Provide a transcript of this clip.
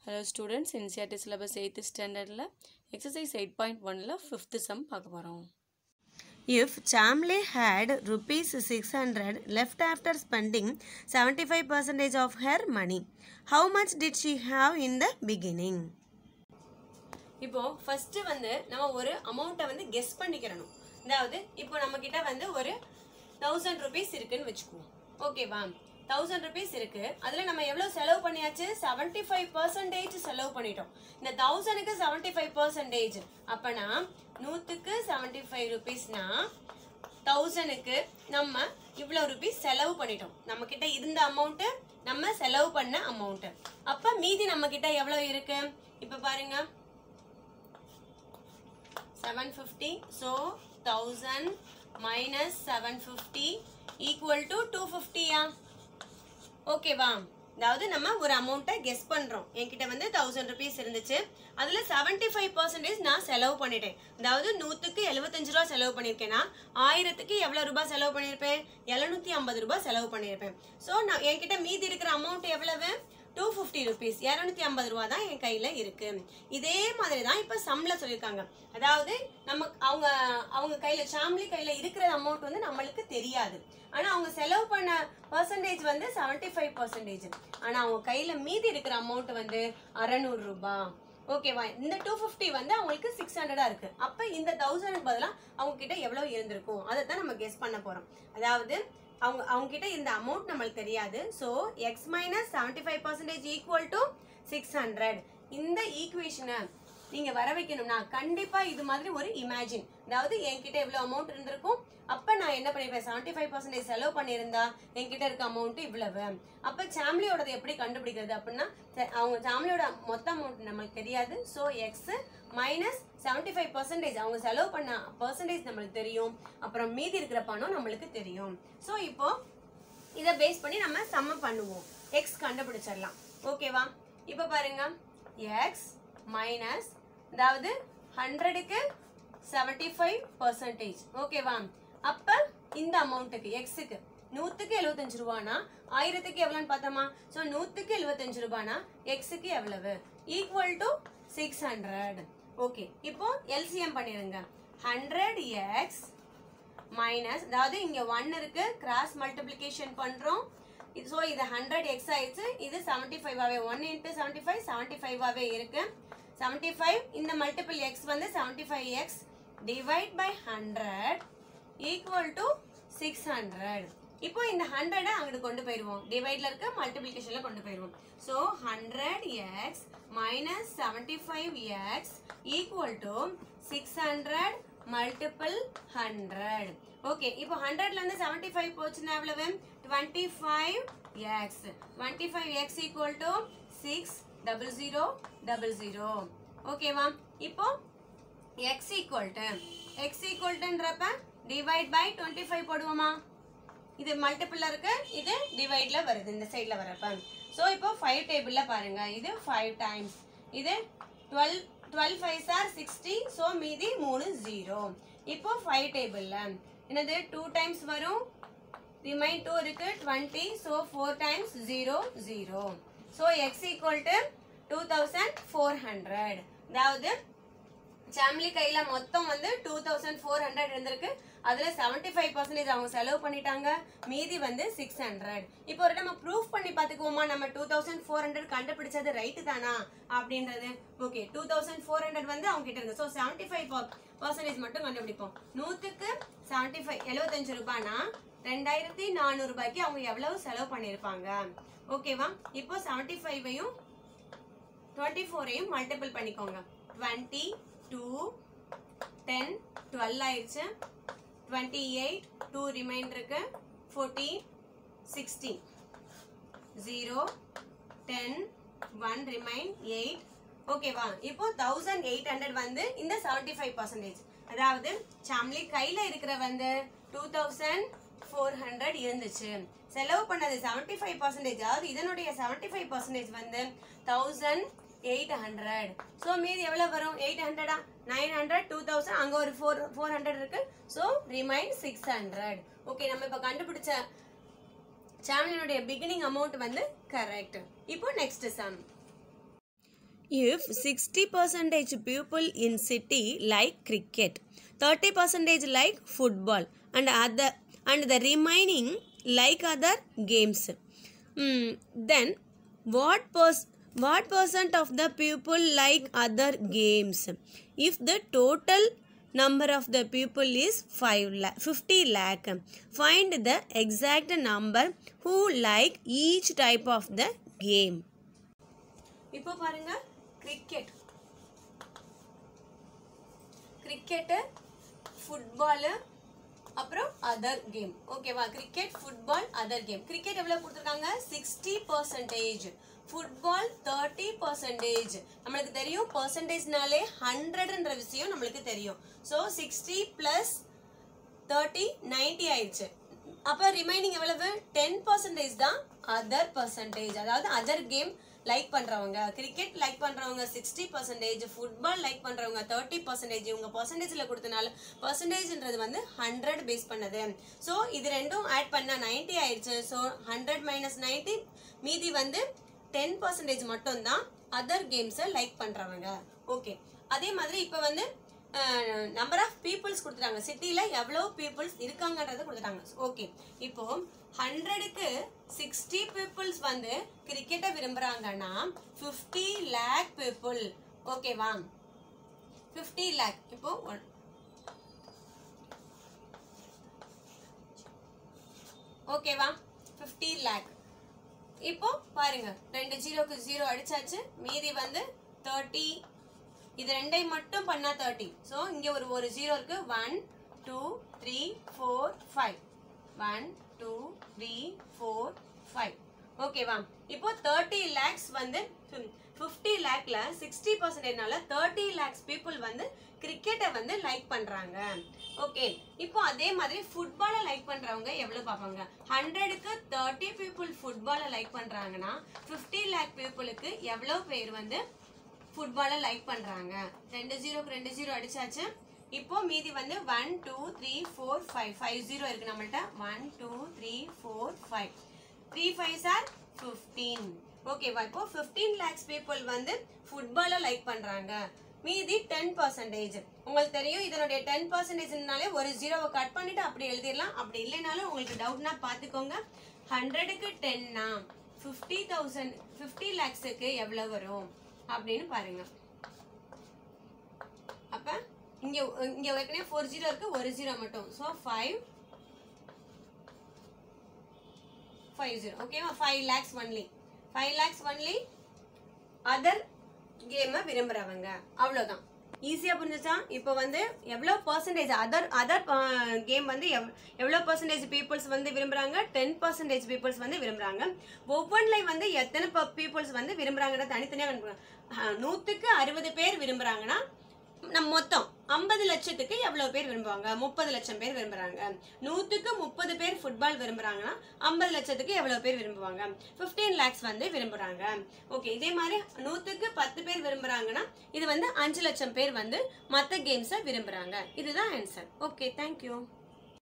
Hello students NCERT syllabus eighth ஸ்டாண்டர்டில் exercise eight point ஒனில் fifth sum பார்க்க போகிறோம் If Chamley had rupees 600 left after spending 75% of her money, how much did she have in the beginning? இப்போ first வந்து நம்ம ஒரு அமௌண்ட்டை வந்து கெஸ் பண்ணிக்கிறணும் அதாவது இப்போ நம்ம கிட்ட வந்து ஒரு தௌசண்ட் ருபீஸ் இருக்குன்னு வச்சுக்குவோம் ஓகேவா தௌசண்ட் ருபீஸ் இருக்கு அதுல நம்ம எவ்வளவு செலவு பண்ணியாச்சு செவன்டி ஃபைவ் பர்சன்டேஜ் செலவு பண்ணிட்டோம் இந்த தௌசண்ட்க்கு செவன்டி ஃபைவ் பர்சன்டேஜ் அப்பனா நூத்துக்கு செவன்டி ஃபைவ் ருபீஸ்னா தௌசண்ட்க்கு நம்ம இவ்வளோ ருபீஸ் செலவு பண்ணிட்டோம் நம்ம கிட்ட இருந்த அமௌண்ட் நம்ம செலவு பண்ண அமௌண்ட் அப்ப மீதி நம்ம கிட்ட எவ்வளவு இருக்கு இப்ப பாருங்க seven fifty so thousand minus seven fifty equal to two ஃபிஃப்டியா ஓகேவா அதாவது நம்ம ஒரு அமௌண்ட்டை கெஸ் பண்றோம் என்கிட்ட வந்து தௌசண்ட் ருபீஸ் இருந்துச்சு அதுல செவன்டி ஃபைவ் பர்சன்டேஜ் நான் செலவு பண்ணிட்டேன் அதாவது நூத்துக்கு எழுபத்தஞ்சு ரூபா செலவு பண்ணியிருக்கேன்னா ஆயிரத்துக்கு எவ்வளவு ரூபாய் செலவு பண்ணியிருப்பேன் எழுநூத்தி ஐம்பது ரூபாய் செலவு பண்ணியிருப்பேன் ஸோ நான் என்கிட்ட மீதி இருக்கிற அமௌண்ட் எவ்வளவு டூ ஃபிஃப்டி ருபீஸ் இரநூத்தி ஐம்பது ரூபா தான் என் கையில இருக்கு இதே மாதிரி தான் இப்ப சம்ல சொல்லியிருக்காங்க அதாவது நம்ம அவங்க அவங்க கையில ஃபேமிலி கையில இருக்கிற அமௌண்ட் வந்து நம்மளுக்கு தெரியாது ஆனா அவங்க செலவு பண்ண பர்சன்டேஜ் வந்து செவன்டி ஃபைவ் பர்சன்டேஜ் ஆனா அவங்க கையில மீதி இருக்கிற அமௌண்ட் வந்து அறநூறு ரூபாய் ஓகேவா இந்த டூ ஃபிஃப்டி வந்து அவங்களுக்கு சிக்ஸ் ஹண்ட்ரடா இருக்கு அப்ப இந்த தௌசண்ட் பதிலா அவங்க கிட்ட எவ்வளவு இருந்திருக்கும் அதை தான் நம்ம கெஸ் பண்ண போறோம் அதாவது அவங்க அவங்க கிட்ட இந்த அமௌண்ட் நம்மளுக்கு தெரியாது so x minus seventy five percentage equal to six hundred இந்த ஈக்குவேஷனை நீங்க வர வைக்கணும்னா கண்டிப்பா இது மாதிரி ஒரு இமேஜின் அதாவது என்கிட்ட எவ்வளவு அமௌண்ட் இருந்திருக்கும் அப்ப நான் என்ன பண்ணிருப்பேன் செவன்டி ஃபைவ் பர்சன்டேஜ் செலவு பண்ணியிருந்தா என்கிட்ட இருக்க அமௌண்ட் இவ்வளவு அப்ப ஃபேமிலியோடது எப்படி கண்டுபிடிக்கிறது அப்படின்னா ச- அவங்க ஃபேமிலியோட மொத்த அமௌண்ட் நம்மளுக்கு தெரியாது so x minus seventy five percentage அவங்க செலவு பண்ண பர்சன்டேஜ் நம்மளுக்கு தெரியும் அப்புறம் மீதி இருக்கிற பணம் நம்மளுக்கு தெரியும் ஸோ இப்போ இதை பேஸ் பண்ணி நம்ம சம்ம பண்ணுவோம் எக்ஸ் கண்டுபிடிச்சிடலாம் ஓகேவா இப்போ பாருங்க எக்ஸ் மைனஸ் அதாவது ஹண்ட்ரடுக்கு செவன்டி ஃபைவ் பர்சன்டேஜ் ஓகேவா அப்ப இந்த அமௌண்ட்டுக்கு எக்ஸுக்கு நூத்துக்கு எழுபத்தஞ்சு ரூபானா ஆயிரத்துக்கு எவ்வளோன்னு பார்த்தோமா ஸோ நூத்துக்கு எழுபத்தஞ்சு ரூபானா எக்ஸுக்கு எவ்வளவு equal to six hundred okay இப்போ எல்சிஎம் பண்ணிருங்க ஹண்ட்ரட் எக்ஸ் மைனஸ் அதாவது இங்க ஒன் இருக்கு கிராஸ் மல்டிப்ளிகேஷன் பண்றோம் ஸோ இது ஹண்ட்ரட் எக்ஸ் ஆயிடுச்சு இது செவன்டி ஃபைவாவே one into seventy five seventy ஃபைவாவே இருக்கு செவன்டி ஃபைவ் இந்த மல்டிபிள் எக்ஸ் வந்து seventy five x divide by hundred equal to six hundred இப்போ இந்த ஹண்ட்ரடை அங்கிட்டு கொண்டு போயிடுவோம் டிவைட்ல இருக்க மல்டிபிளிகேஷன்ல கொண்டு போயிடுவோம் so hundred x minus seventy five x equal to six hundred multiple hundred okay இப்போ ஹண்ட்ரட்ல இருந்து செவன்டி ஃபைவ் போச்சுன்னா எவ்வளவு twenty five x twenty five x equal to six double zero double zero ஓகேவா இப்போ x equal to x equal டுன்றப்ப divide by twenty five போடுவோமா இது மல்டிபிள்ல இருக்கு இது டிவைட்ல வருது இந்த சைட்ல வரப்ப ஸோ இப்போ ஃபைவ் டேபிள்ல பாருங்க இது ஃபைவ் டைம்ஸ் இது twelve twelve five sir sixty so மீதி மூணு ஜீரோ இப்போ ஃபைவ் டேபிள்ல என்னது டூ டைம்ஸ் வரும் ரிமைன் டூ இருக்கு twenty so four times zero zero so x equal to two thousand four hundred அதாவது ஃபேமிலி கையில மொத்தம் வந்து டூ தௌசண்ட் ஃபோர் ஹண்ட்ரட் இருந்திருக்கு அதுல செவன்டி ஃபைவ் பர்சன்டேஜ் அவங்க செலவு பண்ணிட்டாங்க மீதி வந்து சிக்ஸ் ஹண்ட்ரட் இப்போ ஒரு நம்ம ப்ரூஃப் பண்ணி பார்த்துக்குவோமா நம்ம டூ தௌசண்ட் ஃபோர் ஹண்ட்ரட் கண்டுபிடிச்சது ரைட்டு தானா அப்படின்றது okay two thousand four hundred வந்து அவங்க கிட்ட இருக்கு ஸோ செவன்டி ஃபைவ் பர்சன்டேஜ் மட்டும் கண்டுபிடிப்போம் நூத்துக்கு செவன்டி ஃபைவ் எழுபத்தஞ்சு ரூபாய்னா ரெண்டாயிரத்தி நானூறு ரூபாய்க்கு அவங்க எவ்வளவு செலவு பண்ணியிருப்பாங்க ஓகேவா இப்போ செவன்டி ஃபைவையும் டுவெண்ட்டி ஃபோரையும் மல்டிபிள் பண்ணிக்கோங்க டுவெண்ட்டி டூ டென் டுவெல் ஆயிடுச்சு டுவெண்ட்டி எயிட் டூ ரிமைண்டருக்கு fourteen sixteen zero ten one remain eight ஓகேவா இப்போ தௌசண்ட் எயிட் ஹண்ட்ரட் வந்து இந்த செவன்டி ஃபைவ் பர்சன்டேஜ் அதாவது ஃபேமிலி கையில் இருக்கிற வந்து டூ தௌசண்ட் ஃபோர் ஹண்ட்ரட் இருந்துச்சு செலவு பண்ணது செவன்டி ஃபைவ் பர்சன்டேஜ் அதாவது இதனுடைய செவன்டி ஃபைவ் பர்சன்டேஜ் வந்து தௌசண்ட் எயிட் ஹண்ட்ரட் ஸோ மீதி எவ்வளோ வரும் எயிட் ஹண்ட்ரடா நைன் ஹண்ட்ரட் டூ தௌசண்ட் அங்கே ஒரு ஃபோர் ஃபோர் ஹண்ட்ரட் இருக்கு so remain six hundred okay நம்ம இப்போ கண்டுபிடிச்ச சேனலினுடைய பிகினிங் அமௌண்ட் வந்து கரெக்ட் இப்போ next sum if 60 percentage people in city like cricket 30 percentage like football and other and the remaining like other games Hmm, then what pers- what percent of the people like other games if the total number of the people is 5 lakh 50 lakh find the exact number who like each type of the game இப்போ பாருங்க cricket cricket football அப்புறம் other game ஓகேவா cricket football other game cricket எவ்வளோ கொடுத்துருக்காங்க sixty percentage football thirty percentage நம்மளுக்கு தெரியும் பர்சன்டேஜ்னாலே ஹண்ட்ரட்ன்ற விஷயம் நம்மளுக்கு தெரியும் so sixty plus thirty ninety ஆயிடுச்சு அப்போ ரிமைனிங் எவ்வளவு டென் பர்சன்டேஜ் தான் அதர் பர்சன்டேஜ் அதாவது அதர் கேம் லைக் பண்றவங்க கிரிக்கெட் லைக் பண்றவங்க சிக்ஸ்டி பர்சன்டேஜ் ஃபுட்பால் லைக் பண்றவங்க தேர்ட்டி பர்சன்டேஜ் இவங்க பர்சன்டேஜ்ல கொடுத்தனால பர்சன்டேஜ்ன்றது வந்து ஹண்ட்ரட் பேஸ் பண்ணது ஸோ இது ரெண்டும் ஆட் பண்ணா நைன்டி ஆயிடுச்சு ஸோ ஹண்ட்ரட் மைனஸ் நைன்டி மீதி வந்து டென் பர்சன்டேஜ் மட்டும்தான் அதர் கேம்ஸை லைக் பண்றவங்க ஓகே அதே மாதிரி இப்போ வந்து நம்பர் ஆஃப் பீப்புள்ஸ் கொடுத்துட்டாங்க சிட்டில எவ்வளோ பீப்புள்ஸ் இருக்காங்கன்றத கொடுத்துட்டாங்க ஓகே இப்போ ஹண்ட்ரடுக்கு சிக்ஸ்டி பீப்புள்ஸ் வந்து கிரிக்கெட்டை விரும்புறாங்கன்னா ஃபிஃப்டி லேக் பீப்புள் ஓகேவா ஃபிஃப்டி லேக் இப்போ ஒன் ஓகேவா ஃபிஃப்டி லேக் இப்போ பாருங்க ரெண்டு ஜீரோக்கு ஜீரோ அடிச்சாச்சு மீதி வந்து தேர்ட்டி இது ரெண்டை மட்டும் பண்ணா தேர்ட்டி ஸோ இங்கே ஒரு ஒரு ஜீரோ இருக்கு one two three four five one two three four five ஓகேவா இப்போ தேர்ட்டி லேக்ஸ் வந்து ஃபிஃப்டி லேக்ல சிக்ஸ்டி பர்சன்டேஜ்னால தேர்ட்டி லேக்ஸ் பீப்புள் வந்து கிரிக்கெட்டை வந்து லைக் பண்றாங்க ஓகே இப்போ அதே மாதிரி ஃபுட்பாலை லைக் பண்றவங்க எவ்வளவு பார்ப்பாங்க ஹண்ட்ரடுக்கு தேர்ட்டி பீப்புள் ஃபுட்பாலை லைக் பண்றாங்கன்னா ஃபிஃப்டி லேக் பீப்புளுக்கு எவ்வளவு பேர் வந்து ஃபுட்பாலை லைக் பண்றாங்க ரெண்டு ஜீரோக்கு ரெண்டு ஜீரோ அடிச்சாச்சு இப்போ மீதி வந்து one two three four five five zero இருக்கு நம்மள்ட்ட one two three four five three five sir fifteen ஓகேவா இப்போ ஃபிஃப்டீன் லேக்ஸ் பீப்புள் வந்து ஃபுட்பாலை லைக் பண்றாங்க மீதி டென் பர்சன்டேஜ் உங்களுக்கு தெரியும் இதனுடைய டென் பர்சன்டேஜ்னாலே ஒரு ஜீரோவை கட் பண்ணிட்டு அப்படி எழுதிடலாம் அப்படி இல்லைனாலும் உங்களுக்கு டவுட்னா பார்த்துக்கோங்க ஹண்ட்ரடுக்கு டென்னா ஃபிஃப்டி தௌசண்ட் ஃபிஃப்டி லேக்ஸுக்கு எவ்வளோ வரும் அப்படின்னு பாருங்க அப்ப இங்க இங்க ஏற்கனவே ஃபோர் ஜீரோ இருக்கு ஒரு ஜீரோ மட்டும் ஸோ ஃபைவ் ஃபைவ் ஜீரோ ஓகேவா five lakhs only five lakhs only other கேமை விரும்புறவங்க அவ்வளோதான் ஈஸியாக புரிஞ்சுச்சா இப்போ வந்து எவ்வளோ பர்சன்டேஜ் அதர் அதர் கேம் வந்து எவ் எவ்வளோ பர்சன்டேஜ் பீப்புள்ஸ் வந்து விரும்புகிறாங்க டென் பர்சன்டேஜ் பீப்புள்ஸ் வந்து விரும்புகிறாங்க ஒவ்வொன்றிலையும் வந்து எத்தனை பீப்புள்ஸ் வந்து விரும்புகிறாங்கன்னு தனித்தனியாக கண்டுபிடிக்கணும் நூற்றுக்கு அறுபது பேர் விரும்புகிறாங்கன்னா நம்ம மொத்தம் ஐம்பது லட்சத்துக்கு எவ்வளவு பேர் விரும்புவாங்க முப்பது லட்சம் பேர் விரும்புறாங்க நூத்துக்கு முப்பது பேர் ஃபுட்பால் விரும்புறாங்கன்னா ஐம்பது லட்சத்துக்கு எவ்வளவு பேர் விரும்புவாங்க 15 லேக்ஸ் வந்து விரும்புறாங்க ஓகே இதே மாதிரி நூத்துக்கு பத்து பேர் விரும்புறாங்கன்னா இது வந்து அஞ்சு லட்சம் பேர் வந்து மற்ற கேம்ஸை விரும்புறாங்க இதுதான் ஆன்சர் ஓகே தேங்க்யூ